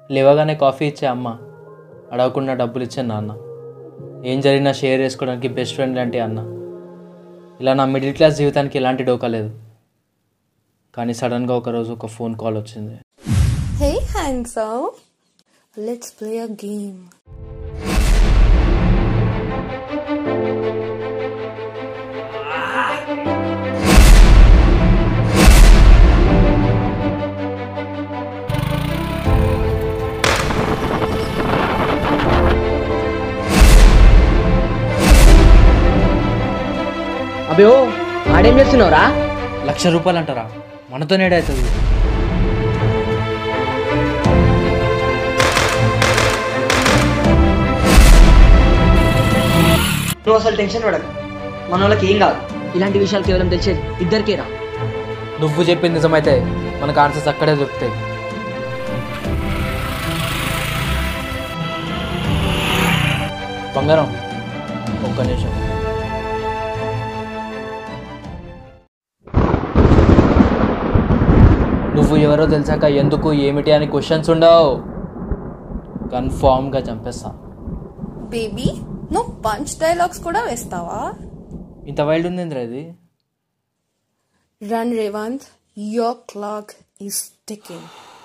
లేవగానే కాఫీ ఇచ్చే అమ్మ అడగకుండా డబ్బులు ఇచ్చే నాన్న ఏం జరిగినా షేర్ చేసుకోవడానికి బెస్ట్ ఫ్రెండ్ లాంటి అన్న ఇలా నా మిడిల్ క్లాస్ జీవితానికి ఎలాంటి డోకా లేదు కానీ సడన్గా ఒకరోజు ఒక ఫోన్ కాల్ వచ్చింది Hey, handsome. Let's play a game. అబ్బో ఆడేం చేస్తున్నావురా లక్ష రూపాయలు అంటారా మనతో నేడవుతుంది నువ్వు అసలు టెన్షన్ పడకు మన వాళ్ళకి ఏం కాదు ఇలాంటి విషయాలు కేవలం తెలిసేది ఇద్దరికేరా నువ్వు చెప్పింది నిజమైతే మనకు ఆన్సర్స్ అక్కడే దొరుకుతాయి బంగారం ఒక్క నిమిషం నువ్వు ఎవరో తెలిసాక ఎందుకు ఏమిటి అని క్వశ్చన్స్ ఉండవు కన్ఫామ్గా చంపేస్తా బేబీ నువ్వు పంచ్ డైలాగ్స్ కూడా వేస్తావా ఇంత వైల్డ్ ఉంది ఇంద్ర ఇది run Revanth your clock is ticking